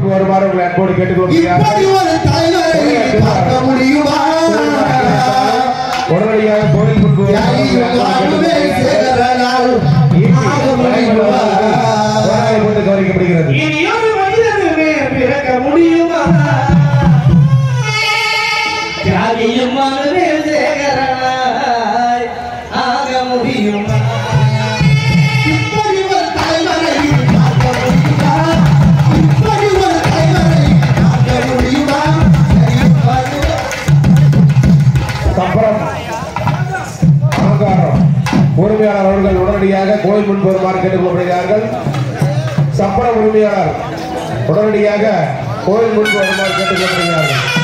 முன்பு வருமாறு உங்களை அன்போடு இப்படி கேட்டுக்கொள்கிறார்கள் ஒரு தலைவரை பார்க்க முடியுமா உடனடியாக கோயில் முன்பு வருமாறு உங்களை யாரையும் அன்போடு வாழ்வே கேட்டுக்கொள்கிறார்கள். சேரலால் ஈட்டி ஆக முடியுமா போராடி கொண்டு கவனிக்கப்படுகிறது இனியொரு மனிதனுமே பிறக்க முடியுமா தியாகியும் மனமே சேகரனாய் ஆக முடியுமா இப்படி ஒரு தலைவரை பார்க்க முடியுமா இப்படி ஒரு தலைவரை பார்க்க முடியுமா சம்பரம் அலங்காரம் உரிமையாளர் அவர்கள் உடனடியாக கோயில் முன்பு வருமாறு கேட்டுக்கொள்ளப்படுகிறார்கள் சம்பர உரிமையாளர் உடனடியாக கோயில் முன்பு வருமாறு கேட்டுக்கொள்ளப்படுகிறார்கள்